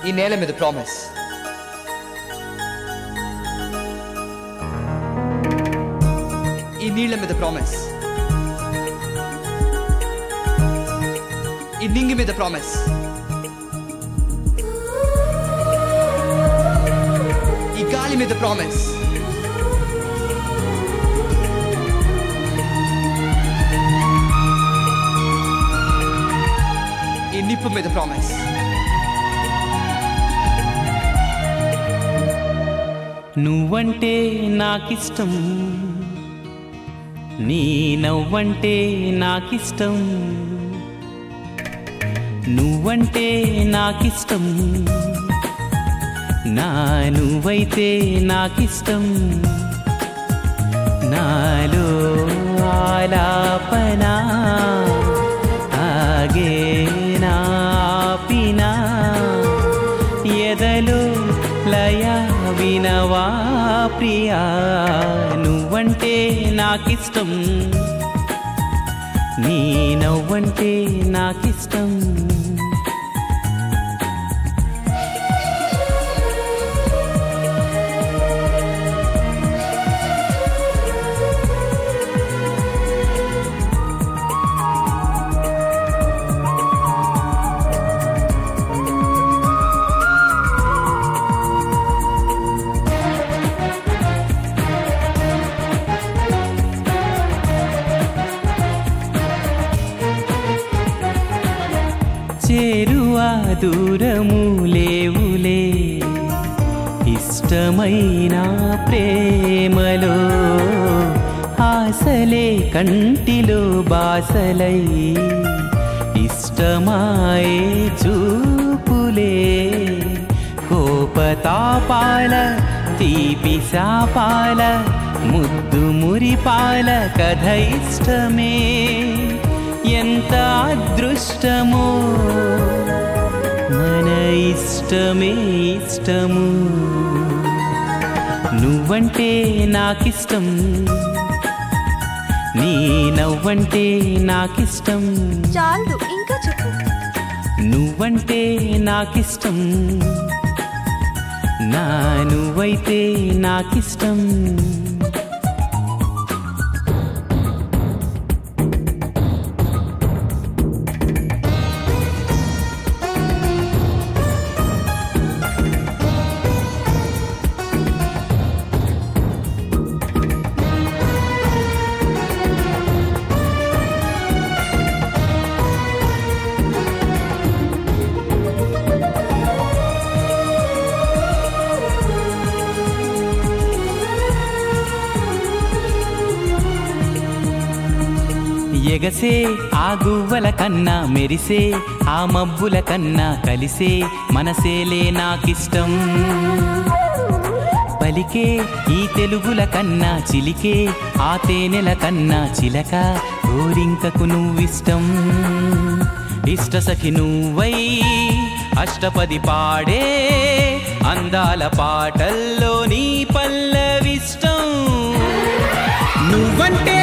ఈ నేల మీద ప్రామిస్ ఈ నీళ్ల మీద ప్రామిస్ ఈ నింగి మీద ప్రామిస్ ఈ గాలి మీద ప్రామిస్ ఈ నిప్పు మీద ప్రామిస్ నువ్వంటే నాకిష్టం నీ నవ్వంటే నాకిష్టం నువ్వంటే నాకిష్టం నా నువ్వైతే నాకిష్టం నాలో ఆలాపనా ఆగే నాపినా ఎదలో లయ వినవా ప్రియా నువ్వంటే నాకిష్టం నీ నవ్వంటే నాకిష్టం చేరువా దూరము లేవులే ఇష్టమైన ప్రేమలో ఆశలే కంటిలో బాసలై ఇష్టమాయే చూపులే కోపతాపాల తీపి శాపాల ముద్దు మురిపాల కథ ఇష్టమే ఎంత అదృష్టమో మన ఇష్టమే ఇష్టము నువ్వంటే నాకిష్టం నీ నవ్వంటే నాకిష్టం చాలు ఇంకా చెప్పు నువ్వంటే నాకిష్టం నా నువ్వైతే నాకిష్టం ఎగసే ఆ గువ్వల కన్నా మెరిసే ఆ మబ్బుల కన్నా కలిసే మనసేలే నాకిష్టం పలికే ఈ తెలుగుల కన్నా చిలికే ఆ తేనెల కన్నా చిలక గోరింకకు నువ్విష్టం ఇష్ట సఖి నువ్వై అష్టపది పాడే అందాల పాటల్లో నీ పల్లవిష్టం నువ్వంటే